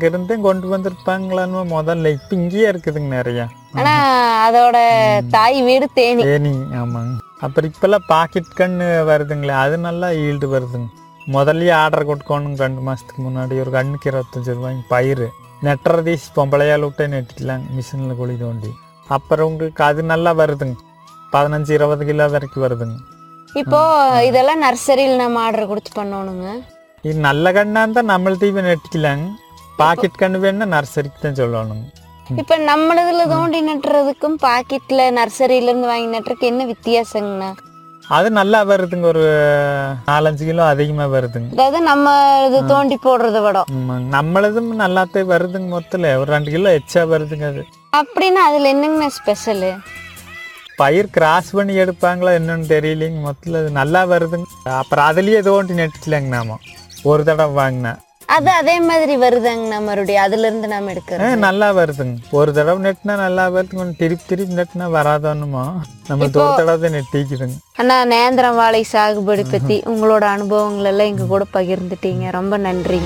அங்கிருந்து கொண்டு வந்திருப்பாங்களான்னு முதல்ல இப்ப இங்கேயே இருக்குதுங்க நிறைய ஆனா அதோட தாய் வீடு தேனி ஏனி ஆமாங்க அப்புறம் இப்பெல்லாம் பாக்கெட் கண்ணு வருதுங்களே அது நல்லா ஈல்டு வருதுங்க முதல்லயே ஆர்டர் கொடுக்கணுங்க ரெண்டு மாசத்துக்கு முன்னாடி ஒரு கண்ணுக்கு இருபத்தஞ்சு ரூபாய்ங்க பயிர் நெட்டுறதீஸ் பொம்பளையால் விட்டே நெட்டிக்கலாங்க மிஷினில் குழி தோண்டி அப்புறம் உங்களுக்கு அது நல்லா வருதுங்க பதினஞ்சு இருபது கிலோ வரைக்கும் வருதுங்க இப்போ இதெல்லாம் நர்சரியில் நம்ம ஆர்டர் கொடுத்து பண்ணணுங்க இது நல்ல கண்ணா இருந்தால் நம்மள தீவை நெட்டிக்கலாங்க பாக்கெட் கண்ணு வேணும்னா நர்சரிக்கு தான் சொல்லணுங்க இப்ப நம்மளதுல தோண்டி நட்டுறதுக்கும் பாக்கெட்ல நர்சரியில இருந்து வாங்கி நட்டுறதுக்கு என்ன வித்தியாசங்கண்ணா அது நல்லா வருதுங்க ஒரு நாலஞ்சு கிலோ அதிகமாக வருதுங்க அதாவது நம்ம இது தோண்டி போடுறத விட ஆமாங்க நம்மளதும் நல்லாத்தே வருதுங்க மொத்தத்தில் ஒரு ரெண்டு கிலோ எச்சா வருதுங்க அது அப்படின்னா அதுல என்னங்கண்ணா ஸ்பெஷலு பயிர் கிராஸ் பண்ணி எடுப்பாங்களா என்னன்னு தெரியலைங்க மொத்தத்தில் அது நல்லா வருதுங்க அப்புறம் அதுலேயே தோண்டி நெட்டுக்கலாங்க நாம ஒரு தடவை வாங்கினா அது அதே மாதிரி வருதாங்கண்ணா மறுபடியும் அதுல இருந்து நாம ஆ, எடுக்கிறோம் நல்லா வருதுங்க ஒரு தடவை நெட்டினா நல்லா வருதுங்க கொஞ்சம் திருப்பி திருப்பி நெட்டினா வராதோன்னுமா நம்ம ஒரு தடவை தான் நெட்டிக்குதுங்க அண்ணா நேந்திரம் வாழை சாகுபடி பத்தி உங்களோட அனுபவங்கள் எல்லாம் எங்க கூட பகிர்ந்துட்டீங்க ரொம்ப நன்றி